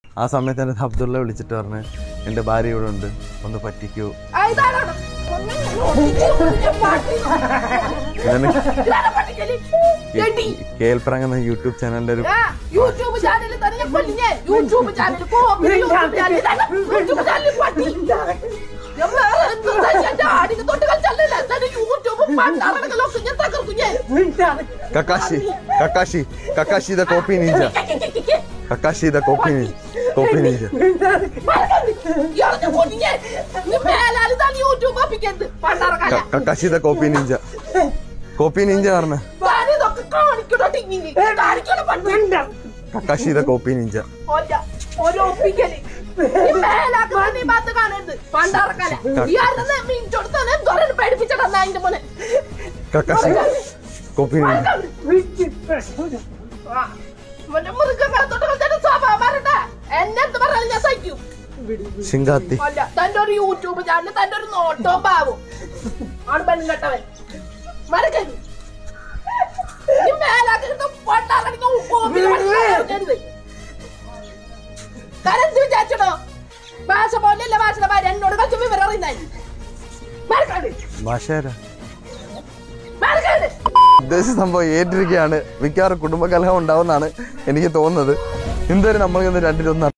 ആ സമയത്ത് എൻ്റെ അബ്ദുള്ള വിളിച്ചിട്ട് പറഞ്ഞ് എൻ്റെ ഭാര്യ ഇവിടെ ഉണ്ട് ഒന്ന് പറ്റിക്കൂ ആ, ഇതാണ് അവിടെ. ഒന്നിങ്ങനെ പാട്ടി. ഞാൻ ഇതാണ് പട്ടിക്കല്. എടി. കേൾപ്രാങ് എന്ന യൂട്യൂബ് ചാനലിൻ്റെ ഒരു ആ, യൂട്യൂബ് ചാനലിൽ തന്നെ ഞാൻ കൊല്ലിഞ്ഞേ. YouTube channel copy YouTube channel ഇതാണ്. യൂട്യൂബ് ചാനൽ പട്ടി. ഞമ്മ എന്ത് എന്റെ ആടിന് തൊട്ട് കളിച്ചല്ലല്ലോ. എന്താണ് യൂട്യൂബ് പണ്ടാറകളൊക്കെ ഞാൻ തകർക്കും ഞാൻ. Kakashi Kakashi Kakashi the copy ninja Kakashi the copy നീ കോപ്പി നീഞ്ച ഇയാളെ ഞാൻ കൊല്ലും ഞാൻ. നീ മേലാൽ ഇതാണ് യൂട്യൂബ് ഒപ്പിക്കരുത്. പണ്ടാറക്കാല. Kakashi the copy ninja copy ninja പറഞ്ഞ ഞാനിതൊക്കെ കാണിക്കണോ ടിങ്ങിന്? കാണിക്കണോ പട്ടി? കക്കാശി ദ കോപ്പി നീഞ്ച ഒല്ല. ഒരു ഒപ്പിക്കല്. ഈ മേലാക്കുന്ന നീ ഭാഗത്ത് കാണരുത്. പണ്ടാറക്കാല. ഇയാളുടെ മിനിറ്റ് കൊടുത്താൽ എന്തോരം പേടിപ്പിച്ചടാ അതിന്റെ മോനെ കക്കാശി കോപ്പി നീഞ്ച ആ, ഇവന്റെ മൃഗങ്ങളെ തൊട്ട് കളിച്ചിട്ട് സ്വഭാവം മാറട്ടെ. എന്നെ എന്ത് പറഞ്ഞാലും ഞാൻ സഹിക്കും ശിങ്കാത്തി അല്ല തന്റെ ഒരു യൂട്യൂബ് ചാനൽ തന്റെ ഒരു നോട്ടവും പാവും ആണ് പെൺകെട്ടവൻ മരക്കരുത് ഈ മേലാക്കിട്ട് പൊട്ടാറടിക്ക് കോപ്പിൽ പഠിക്കരുത് തരെന്ത് വിചാരിച്ചടോ ഭാഷ പോലെയല്ല ഭാഷയുടെ ഭാര്യ എന്നോട് കളിച്ച വിവരം അറിയുന്നേ മരക്കരുത് ഭാഷാരാ മരക്കരുത് ഉദ്ദേശിച്ച സംഭവം ഏറ്റിരിക്കുകയാണ് മിക്കവാറും കുടുംബകലഹം ഉണ്ടാവുമെന്നാണ് എനിക്ക് തോന്നുന്നത് എന്തായാലും നമ്മൾക്ക് രണ്ടിലൊന്നും